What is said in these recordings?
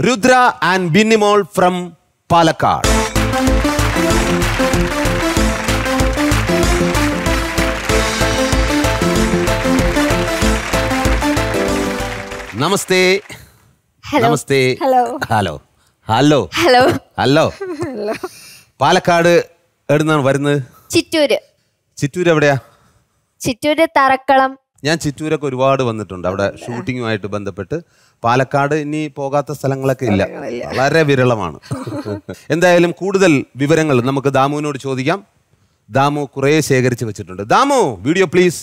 Rudra and Binnimol from Palakkad നമസ്തേ Hello. നമസ്തേ Hello. Hello hello hello hello Palakkad എവിടുന്നാണ് വരുന്നത് ചിറ്റൂര് ചിറ്റൂർ എവിടെയാ ചിറ്റൂര് തറക്കളം ഞാൻ ചിറ്റൂരൊക്കെ ഒരുപാട് വന്നിട്ടുണ്ട് അവിടെ ഷൂട്ടിങ്ങുമായിട്ട് ബന്ധപ്പെട്ട് പാലക്കാട് ഇനി പോകാത്ത സ്ഥലങ്ങളൊക്കെ ഇല്ല വളരെ വിരളമാണ് എന്തായാലും കൂടുതൽ വിവരങ്ങൾ നമുക്ക് ദാമുവിനോട് ചോദിക്കാം ദാമു കുറേ ശേഖരിച്ച് വെച്ചിട്ടുണ്ട് ദാമു വീഡിയോ പ്ലീസ്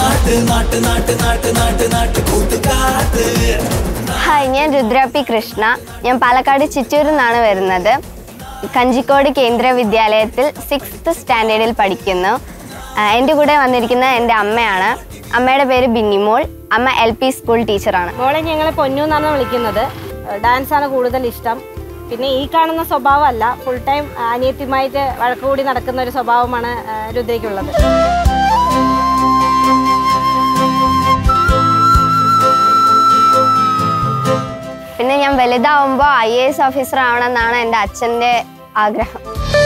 ഹായ് ഞാൻ രുദ്ര പി കൃഷ്ണ ഞാൻ പാലക്കാട് ചിറ്റൂരിൽ നിന്നാണ് വരുന്നത് കഞ്ചിക്കോട് കേന്ദ്ര വിദ്യാലയത്തിൽ സിക്സ്ത് സ്റ്റാൻഡേർഡിൽ പഠിക്കുന്നു ആ, എൻ്റെ കൂടെ വന്നിരിക്കുന്ന എൻ്റെ അമ്മയാണ് അമ്മയുടെ പേര് ബിന്നിമോൾ അമ്മ എൽ പി സ്കൂൾ ടീച്ചറാണ് മോളെ ഞങ്ങളെ പൊന്നു എന്നാണ് വിളിക്കുന്നത് ഡാൻസ് ആണ് കൂടുതൽ ഇഷ്ടം പിന്നെ ഈ കാണുന്ന സ്വഭാവമല്ല ഫുൾ ടൈം അനിയത്തിയുമായിട്ട് വഴക്കുകൂടി നടക്കുന്ന ഒരു സ്വഭാവമാണ് ആ, രുദ്രയ്ക്കുള്ളത് പിന്നെ ഞാൻ വലുതാവുമ്പോൾ ഐ എ എസ് ഓഫീസർ ആവണമെന്നാണ് എൻ്റെ അച്ഛൻ്റെ ആഗ്രഹം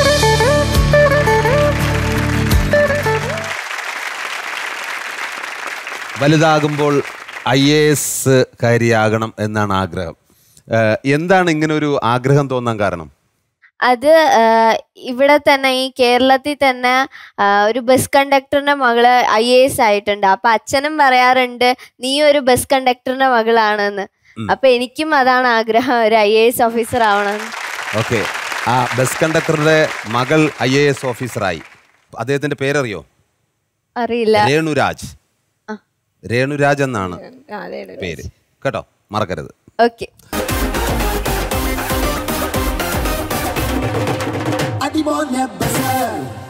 വലുതാകുമ്പോൾ ഐ എ എസ് കാരിയാകണം എന്നാണ് ആഗ്രഹം ഏഹ്, എന്താണ് ഇങ്ങനെ ഒരു ആഗ്രഹം തോന്നാൻ കാരണം അത് ആ, ഇവിടെ തന്നെ ഈ കേരളത്തിൽ തന്നെ ആ, ഒരു ബസ് കണ്ടക്ടറിന്റെ മകള് ഐ എ എസ് ആയിട്ടുണ്ട് അപ്പൊ അച്ഛനും പറയാറുണ്ട് നീ ഒരു ബസ് കണ്ടക്ടറിന്റെ മകളാണെന്ന് അപ്പൊ എനിക്കും അതാണ് ആഗ്രഹം ഒരു ഐ എ എസ് ഓഫീസർ ആവണമെന്ന് ഓക്കെ ആ ബസ് കണ്ടക്ടറുടെ മകൾ ഐ എ എസ് ഓഫീസറായി അദ്ദേഹത്തിന്റെ പേരറിയോ അറിയില്ല രേണുരാജ് രേണുരാജ് എന്നാണ് പേര് കേട്ടോ മറക്കരുത് ഓക്കെ Adibone Basel